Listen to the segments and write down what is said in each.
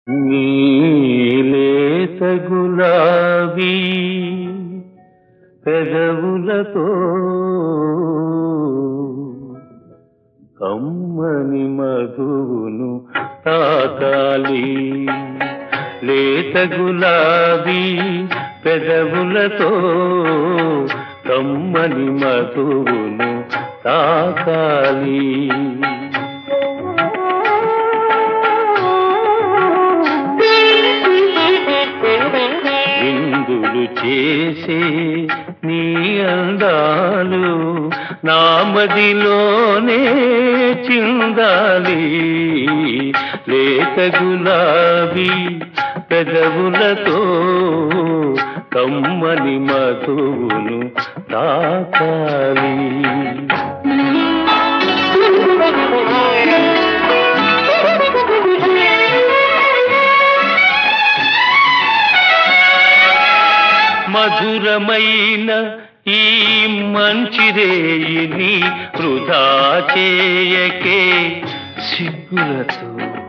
నీలేత గులాబీ పెదవులతో కమ్మని మధువును తాకాలి లేత గులాబీ పెదవులతో కమ్మని మధువును తాకాలి విందులు చేసే నీ అందాలు నామదిలోనే చిందాలి లేత గులాబీ పెదవులతో కమ్మని మధువును తాకాలి మధురమైన ఈ మంచిరేయిని వృధా చేయకే సిగ్గులతో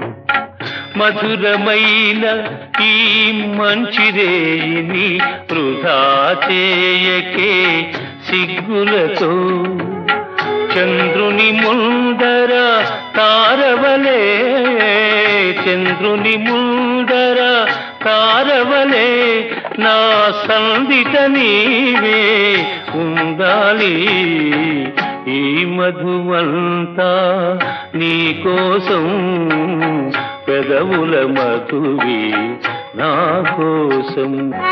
మధురమైన ఈ మంచిరేయిని వృధా చేయకే సిగ్గులతో చంద్రుని ముందర తారవలే చంద్రుని ముందర తారవలే నా సందిట నీవే ఉండాలి ఈ మధువంతా నీ కోసం పెదవుల మధువి నా కోసం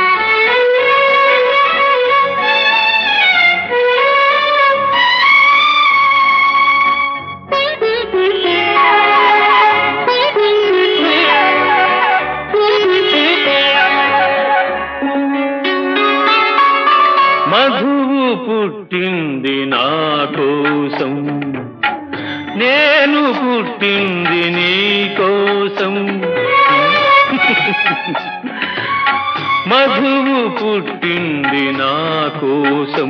మధువు పుట్టింది నా కోసం నేను పుట్టింది నీ కోసం మధువు పుట్టింది నా కోసం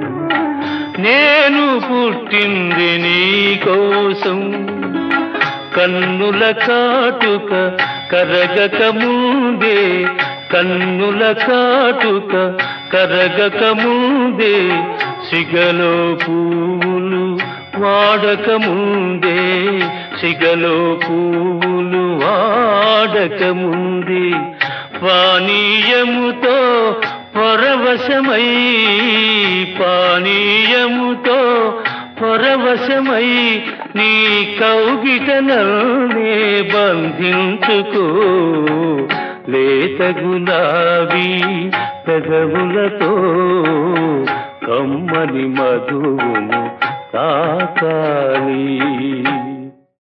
నేను పుట్టింది నీ కోసం కన్నుల కాటుక కరగక ముందే కన్నుల కాటుక కరగక ముందే సిగలో పూలు వాడక ముందే సిగలో పూలు వాడక ముందే పానీయముతో పరవశమై పానీయముతో పరవశమై నీ కౌగిటనల్నే బంధించుకో లేత గులాబీ పెదవులతో కమ్మని మధువును